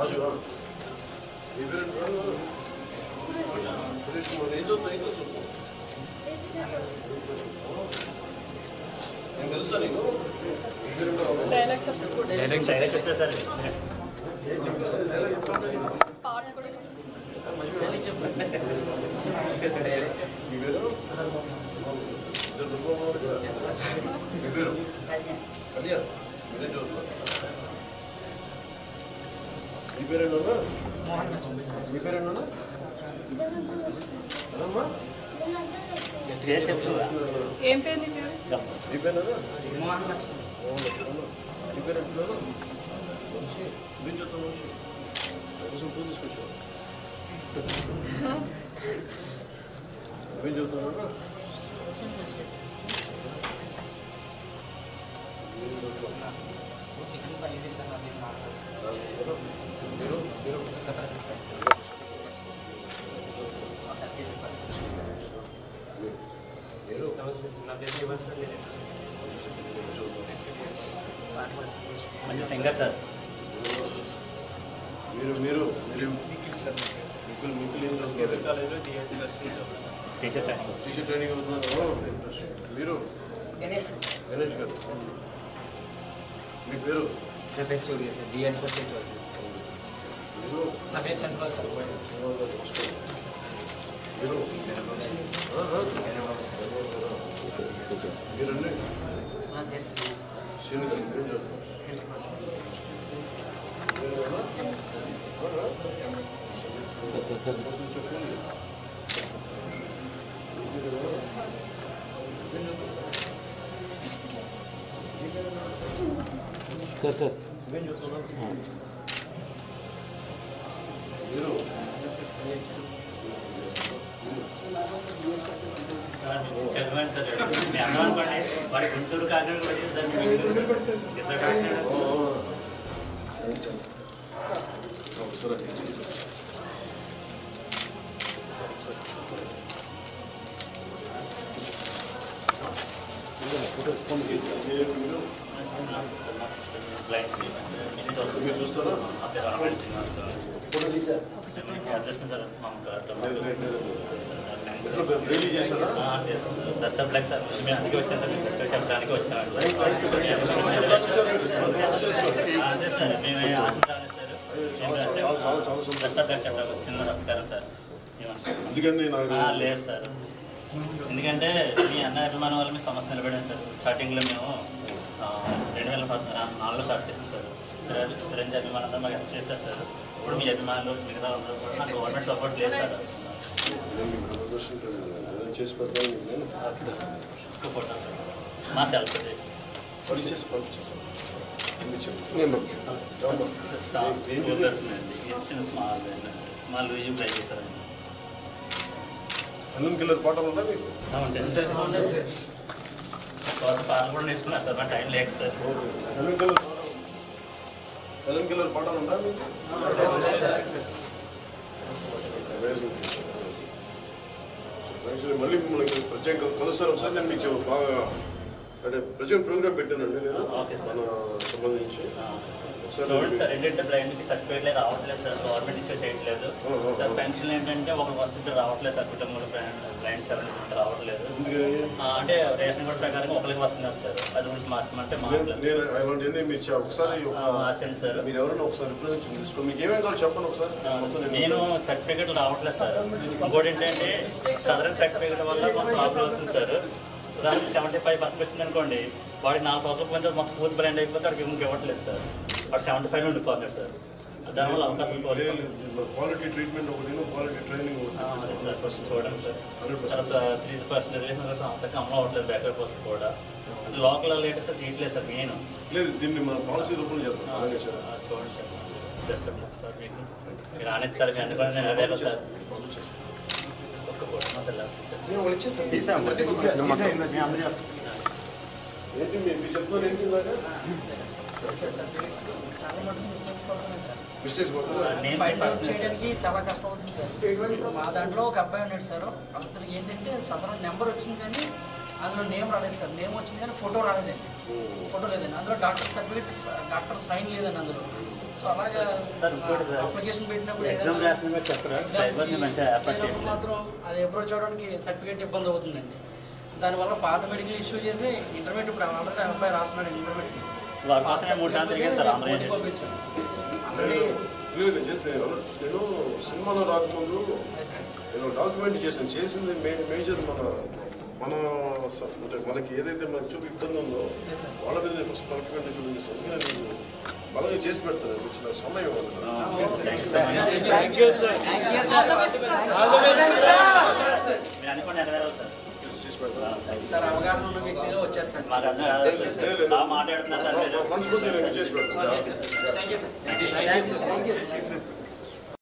రాజు ఆ. మీ పేరేంటి? ఆ, ఆ. సురేష్ కుమార్ ఏం చదువుతావు ఏం క్లాస్ చదువుతావు నేను తెలుసా నీకు మీ పేరేంటో డైలాగ్ చెప్పు డైరెక్ట్ డైరెక్ట్ వస్తే సార్ ఏం చెప్పలేదు డైలాగ్ చెప్తాను పాట కూడా మీ పేరు ఇద్దరు దుర్గమ్మ కూడా మీ పేరు కళ్యాణ్ మీరే చదువుతున్నారు మీ పేరేనా మీ పేరేనా అమ్మా గట్టిగా చెప్పు ఏం పేరు నీ పేరు మీ పేరేనా మోహన్ లక్ష్మణ్ మీ పేరు ఎంటున్నాను మంచి మీరు చెప్తాను మంచి కోసం పూలు తీసుకొచ్చావు ఏం చెప్తున్నాను మీరు మీరు మీరు మంచి సింగర్ సార్ మీరు మీరు మీరు మిక్కులు మిక్కులు ఏం చదువుతున్నారు టీచర్ ట్రైనింగ్ టీచర్ ట్రైనింగ్ అవుతున్నారు మీరు గణేష్ గణేష్ గారు మీ పేరు నా పేరు సూర్య సార్ డిఎన్ ఫస్ట్ చదువు మీరు నా పేరు చంద్రబాబు సార్ మీరు ఆ, ఆ. మీరండి శ్రీను గారు ఏం చదువుతున్నారు చెప్పండి సిక్స్త్ క్లాస్ సార్ సార్ ఏం చెప్తున్నారు మీరు చదివాను సార్ మీ అన్న అనుకోండి వాడి గుంటూరు కాకినాడ వచ్చింది సార్ మీ గుంటూరు ఇద్దరు కాకినాడ సరే మీరు చూస్తారా అదృష్టం సార్ రిలీజ్ చేశారా బెస్ట్ ఆఫ్ లక్ సార్ మేము అందుకే వచ్చాం సార్ మీకు బెస్ట్ చెప్పడానికి వచ్చామండి థ్యాంక్ యూ థ్యాంక్ యూ అదే సార్ మేము ఆశ రాలేదు చాలా చాలా చాలా సార్ సంతోషం బెస్ట్ ఆఫ్ లక్ చెప్పడానికి చిన్న నమస్కారం సార్ ఏమన్నా ఎందుకండి నాకు ఆ, లేదు సార్ ఎందుకంటే మీ అన్న అభిమానం వల్ల మీ సంస్థ నిలబడింది సార్ స్టార్టింగ్లో మేము ఆ, రెండు వేల పద్ నాలుగులో స్టార్ట్ చేసాం సార్ సిర- సిరంజి అభిమానంతో మాకు హెల్ప్ చేశారు సార్ ఇప్పుడు మీ అభిమానులు మిగతా అందరూ కూడా నాకు గవర్నమెంట్ సపోర్ట్ లేదు సార్ నేను మీకు ప్రదర్శన ఏదైనా చేసి పెడతాను నేను ఒక్క ఫోటో సార్ మా సెల్ఫ్ పంపించేసి పంపించేసాను నేను చిన్న స్మాల్ స్మాల్ యూజ్ ట్రై చేశారండి అన్నం కిల్లర్ పాటలు ఉందా మీకు ఉంటాయి సార్ తర్వాత పాటలు కూడా నేర్చుకున్నారు సార్ మా టైం లేక సార్ అన్నం కిల్లర్ అన్నం కిల్లర్ పాటలు ఉందా మీకు Amazing. Actually, మళ్ళీ మిమ్మల్ని ప్రత్యేక కలుస్తాను ఒకసారి నేను మీకు బాగా అంటే ప్రత్యేక ప్రోగ్రామ్ పెట్టానండి నేను ఓకే సార్. మన సంబంధించి ఒకసారి చూడండి సార్ ఏంటంటే బ్లైండ్కి సర్టిఫికేట్ లేదు రావట్లేదు సార్ గవర్నమెంట్ ఇచ్చే చేయట్లేదు ఓ, ఓ, సార్ ఓ. పెన్షన్ ఏంటంటే ఒకరికి వస్తుంటే రావట్లేదు సార్ కుటుంబంలో బ్లైండ్ సెవెన్ రావట్లేదు ఎందుకని? ఆ, అంటే రేషన్ కార్డు ప్రకారం ఒకరికి వస్తున్నారు సార్ అది గురించి మార్చమంటే నేను మార్చలేదు నేను అలాంటివన్నీ మీరు చే- ఒకసారి ఒక ఆ, మార్చండి సార్ మీరు ఎవరైనా ఒకసారి రిప్రజెంటేషన్ తీసుకో మీకు ఏమేమి కావాలి చెప్పండి ఒకసారి ఆ, మొత్తం నేను సర్టిఫికేట్ రావట్లేదు సార్ ఇంకోటి ఏంటంటే సదరన్ సర్టిఫికేట్ వల్ల కొంత ప్రాబ్లం వస్తుంది సార్ ఉదాహరణకి సెవెంటీ ఫైవ్ పర్సెంట్ వచ్చింది అనుకోండి వాడికి నాలుగు సంవత్సరాల పోయిన తర్వాత మొత్తం పూర్తి బ్రాండ్ అయిపోతే వాడికి ఇంక ఇవ్వట్లేదు సార్ వాడు సెవెంటీ ఫైవ్ ఉండిపోతున్నాడు సార్ దానివల్ల అవకాశం కోల్పోతున్నాడు క్వాలిటీ ట్రీట్మెంట్ ఒకటి క్వాలిటీ ట్రైనింగ్ ఆ, అదే సార్ ఫస్ట్ చూడండి సార్ హండ్రెడ్ తర్వాత త్రీ పర్సెంట్ రిజర్వేషన్ వరకు అవసరం అమలు అవ్వట్లేదు బ్యాక్వర్డ్ పోస్ట్ కూడా లోకల్ లేటెస్ట్ సార్ తీయట్లేదు సార్ మెయిన్ లేదు దీన్ని మన పాలసీ రూపంలో చెప్తాం అలాగే సార్ చూడండి sir best of luck sir మీకు మీరు ఆనెత్ సార్ మీ అనుకోండి నేను అదే సార్ ఒక్క ఫోటో మా సార్ సార్ నేను వాళ్ళు ఇచ్చేస్తాను ఏంటి మీ- మీరు చెప్తున్నారు ఏంటి ఇలాగా చాలా మటుకు మిస్టేక్స్ పడుతున్నాయి సార్ మిస్టేక్స్ పడుతున్నా నేను ఫైండ్ అవుట్ చేయడానికి చాలా కష్టం అవుతుంది సార్ మా దాంట్లో ఒక అబ్బాయి ఉన్నాడు సార్ అతనికి ఏంటంటే సదరం నెంబర్ వచ్చింది కానీ అందులో నేమ్ రాలేదు సార్ నేమ్ వచ్చింది కానీ ఫోటో రాలేదండి ఫోటో లేదండి అందులో డాక్టర్ సర్టిఫికేట్ డాక్టర్ సైన్ లేదండి అందులో సో అలాగా సార్, ఇంకోటి సార్. అప్లికేషన్ పెట్టినప్పుడు ఎగ్జామ్ ఏదైనా రాసిన మీరు చెప్పరా సైబర్ని మంచిగా ఏర్పాటు చేసినప్పుడు చేయండి మాత్రం అది అప్రోచ్ అవడానికి సర్టిఫికేట్ ఇబ్బంది అవుతుందండి దానివల్ల పాత మెడికల్ ఇష్యూ చేసి ఇంటర్మీడియట్ ఇప్పుడు ఆల్రెడీ అబ్బాయి రాస్తున్నాడు ఇంటర్మీడియట్ వారి కోసమే మూడు సార్లు తిరిగాను సార్ ఆంధ్ర ఏంటి? పంపించాను నేను క్లియర్గా చేస్తే నేను సినిమాలో రాకముందు నేను డాక్యుమెంట్ చేశాను చేసింది మే మేజర్ మన మన స- అంటే మనకి ఏదైతే మనకి చూపి ఇబ్బంది ఉందో Yes, sir. వాళ్ళ మీద నేను ఫస్ట్ డాక్యుమెంట్ ఫిల్ చేస్తాను అందుకని నేను బలంగా చేసి పెడతాను వచ్చిన సమయం ఇవ్వాలి నాకు. Thank you so much all the best sir మీరు అన్ని కూడా నెరవేరాలి సార్ చేసి పెడతాను సార్ అవగాహన ఉన్న వ్యక్తిగా వచ్చారు సార్ మాకు అర్థం కాదు సార్ బాగా మాట్లాడుతున్నారు సార్ మీరు మనస్ఫూర్తిగా నేను చేసి పెడతాను thank you sir thank you sir